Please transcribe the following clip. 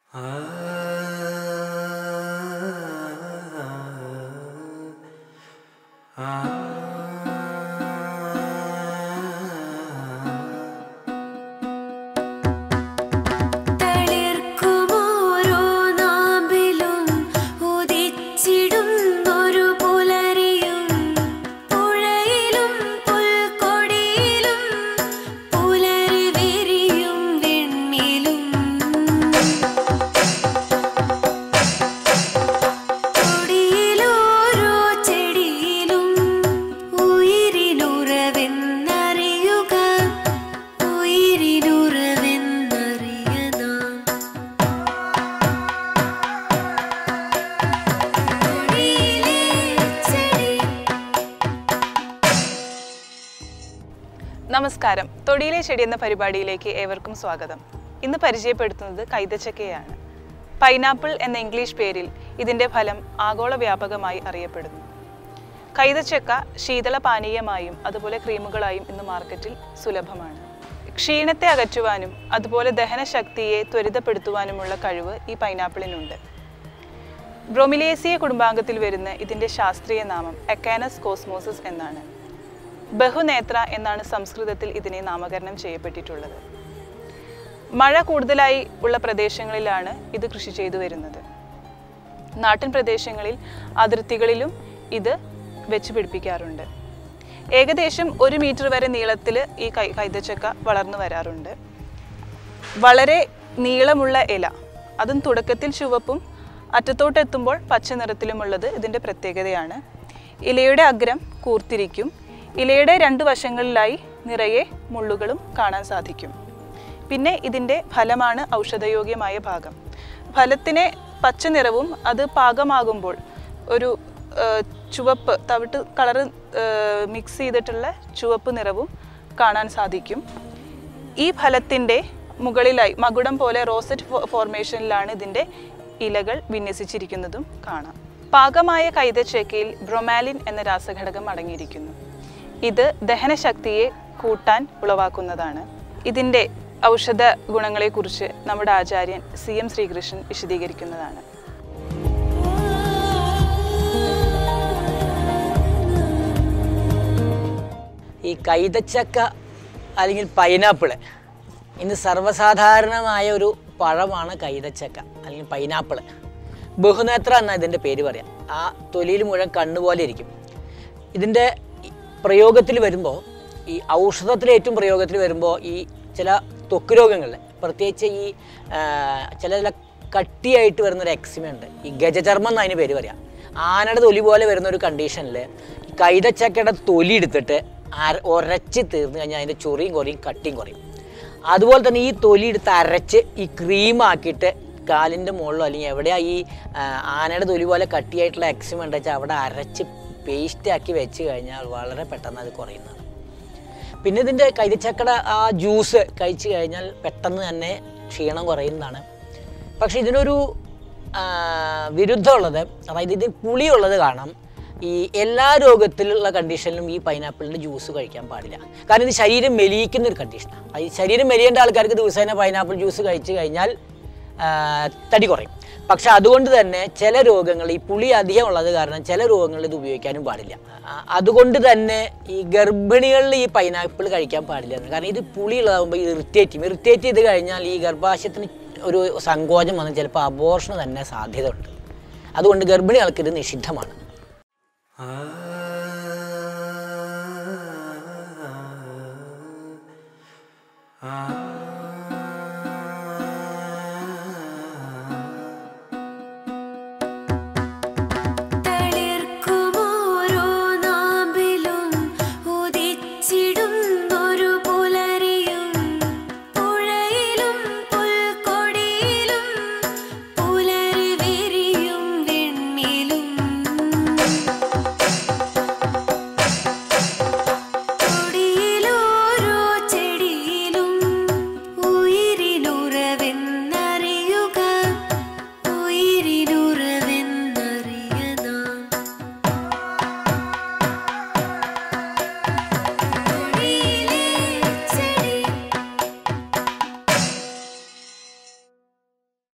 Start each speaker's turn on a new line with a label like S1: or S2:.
S1: തളിർക്കുമോരോ നാമ്പിലും ഉദിച്ചിടുന്നൊരു പുലരിയും പുഴയിലും പുൽക്കൊടിയിലും പുലരി വിരിയും വെണ്ണിലും കൊടിയിലോരോ ചെടിയിലും ഉയിരിനുറവെന്നറിയുക ഉയിരിനുറവെന്നറിയനാം കൊടിയിലെ ചെടി
S2: നമസ്കാരം തൊടിയിലെ ചെടി എന്ന പരിപാടിയിലേക്ക് ഏവർക്കും സ്വാഗതം ഇന്ന് പരിചയപ്പെടുത്തുന്നത് കൈതച്ചക്കയാണ് പൈനാപ്പിൾ എന്ന ഇംഗ്ലീഷ് പേരിൽ ഇതിൻ്റെ ഫലം ആഗോള വ്യാപകമായി അറിയപ്പെടുന്നു കൈതച്ചക്ക ശീതള പാനീയമായും അതുപോലെ ക്രീമുകളായും ഇന്ന് മാർക്കറ്റിൽ സുലഭമാണ് ക്ഷീണത്തെ അകറ്റുവാനും അതുപോലെ ദഹനശക്തിയെ ത്വരിതപ്പെടുത്തുവാനുമുള്ള കഴിവ് ഈ പൈനാപ്പിളിനുണ്ട് ബ്രോമിലേസിയ കുടുംബാംഗത്തിൽ വരുന്ന ഇതിൻ്റെ ശാസ്ത്രീയ നാമം എക്കാനസ് കോസ്മോസസ് എന്നാണ് ബഹുനേത്ര എന്നാണ് സംസ്കൃതത്തിൽ ഇതിനെ നാമകരണം ചെയ്യപ്പെട്ടിട്ടുള്ളത് മഴ കൂടുതലായി ഉള്ള പ്രദേശങ്ങളിലാണ് ഇത് കൃഷി ചെയ്തു വരുന്നത് നാട്ടിൻ പ്രദേശങ്ങളിൽ അതിർത്തികളിലും ഇത് വെച്ച് പിടിപ്പിക്കാറുണ്ട് ഏകദേശം ഒരു മീറ്റർ വരെ നീളത്തിൽ ഈ കൈ കൈതച്ചക്ക വളർന്നു വരാറുണ്ട് വളരെ നീളമുള്ള ഇല അതും തുടക്കത്തിൽ ചുവപ്പും അറ്റത്തോട്ടെത്തുമ്പോൾ പച്ച നിറത്തിലുമുള്ളത് ഇതിൻ്റെ പ്രത്യേകതയാണ് ഇലയുടെ അഗ്രം കൂർത്തിരിക്കും ഇലയുടെ രണ്ട് വശങ്ങളിലായി നിറയെ മുള്ളുകളും കാണാൻ സാധിക്കും പിന്നെ ഇതിൻ്റെ ഫലമാണ് ഔഷധയോഗ്യമായ ഭാഗം ഫലത്തിനെ പച്ച നിറവും അത് പാകമാകുമ്പോൾ ഒരു ആ, ചുവപ്പ് തവിട്ട് കളറ് മിക്സ് ചെയ്തിട്ടുള്ള ചുവപ്പ് നിറവും കാണാൻ സാധിക്കും ഈ ഫലത്തിൻ്റെ മുകളിലായി മകുടം പോലെ റോസറ്റ് ഫോ- ഫോർമേഷനിലാണ് ഇതിൻ്റെ ഇലകൾ വിന്യസിച്ചിരിക്കുന്നതും കാണാം പാകമായ കൈതച്ചക്കയിൽ ബ്രൊമാലിൻ എന്ന രാസഘടകം അടങ്ങിയിരിക്കുന്നു ഇത് ദഹനശക്തിയെ കൂട്ടാൻ ഉളവാക്കുന്നതാണ് ഇതിൻ്റെ ഔഷധ ഗുണങ്ങളെക്കുറിച്ച് നമ്മുടെ ആചാര്യൻ സി എം ശ്രീകൃഷ്ണൻ വിശദീകരിക്കുന്നതാണ്
S3: ഈ കൈതച്ചക്ക അല്ലെങ്കിൽ പൈനാപ്പിള് ഇന്ന് സർവ്വസാധാരണമായ ഒരു പഴമാണ് കൈതച്ചക്ക അല്ലെങ്കിൽ പൈനാപ്പിള് ബഹുനേത്ര എന്നാ ഇതിൻ്റെ പേര് പറയാം ആ തൊലിയിൽ മുഴുവൻ കണ്ണുപോലെ ഇരിക്കും ഇതിൻ്റെ പ്രയോഗത്തിൽ വരുമ്പോൾ ഈ ഔഷധത്തിൽ ഏറ്റവും പ്രയോഗത്തിൽ വരുമ്പോൾ ഈ ചില ത്വക്ക് രോഗങ്ങളിൽ പ്രത്യേകിച്ച് ഈ ആ, ചില ചില കട്ടിയായിട്ട് വരുന്നൊരു എക്സിമ ഉണ്ട് ഈ ഗജചർമ്മം എന്നതിന് പേര് പറയാം ആനയുടെ തൊലി പോലെ വരുന്ന ഒരു കണ്ടീഷനിൽ കൈതച്ചക്കയുടെ തൊലി എടുത്തിട്ട് അര- ഉരച്ച് തീർന്നു കഴിഞ്ഞാൽ അതിൻ്റെ ചൊറിയും കുറയും കട്ടിയും കുറയും അതുപോലെ തന്നെ ഈ തൊലി എടുത്ത് അരച്ച് ഈ ക്രീമാക്കിയിട്ട് കാലിൻ്റെ മുകളിലോ അല്ലെങ്കിൽ എവിടെയാ ഈ ആ, ആനയുടെ തൊലി പോലെ കട്ടിയായിട്ടുള്ള എക്സിമ ഉണ്ട് വെച്ചാൽ അവിടെ അരച്ച് പേസ്റ്റ് ആക്കി വെച്ച് കഴിഞ്ഞാൽ വളരെ പെട്ടെന്ന് അത് കുറയുന്നതാണ് പിന്നെ ഇതിൻ്റെ കൈതച്ചക്കട ആ ജ്യൂസ് കഴിച്ചു കഴിഞ്ഞാൽ പെട്ടെന്ന് തന്നെ ക്ഷീണം കുറയുന്നതാണ് പക്ഷേ ഇതിനൊരു ആ, വിരുദ്ധമുള്ളത് അതായത് ഇതിന് പുളിയുള്ളത് കാരണം ഈ എല്ലാ രോഗത്തിലുള്ള കണ്ടീഷനിലും ഈ പൈനാപ്പിളിൻ്റെ ജ്യൂസ് കഴിക്കാൻ പാടില്ല കാരണം ഇത് ശരീരം മെലിയിക്കുന്ന ഒരു കണ്ടീഷനാണ് ഈ ശരീരം മെലിയേണ്ട ആൾക്കാർക്ക് ദിവസേന പൈനാപ്പിൾ ജ്യൂസ് കഴിച്ചു കഴിഞ്ഞാൽ ആ, തടി കുറയും പക്ഷെ അതുകൊണ്ട് തന്നെ ചില രോഗങ്ങൾ ഈ പുളി അധികം ഉള്ളത് കാരണം ചില രോഗങ്ങളിൽ ഇത് ഉപയോഗിക്കാനും പാടില്ല ആ, അതുകൊണ്ട് തന്നെ ഈ ഗർഭിണികളിൽ ഈ പൈനാപ്പിൾ കഴിക്കാൻ പാടില്ല എന്ന്. കാരണം ഇത് പുളി ഉള്ളതാകുമ്പോൾ ഇറിറ്റേറ്റ് ചെയ്യും ഇറിറ്റേറ്റ് ചെയ്ത് കഴിഞ്ഞാൽ ഈ ഗർഭാശയത്തിന് ഒരു സങ്കോചം വന്ന് ചിലപ്പോൾ അബോർഷന് തന്നെ സാധ്യത ഉണ്ട് അതുകൊണ്ട് ഗർഭിണികൾക്ക് ഇത് നിഷിദ്ധമാണ്
S4: ആ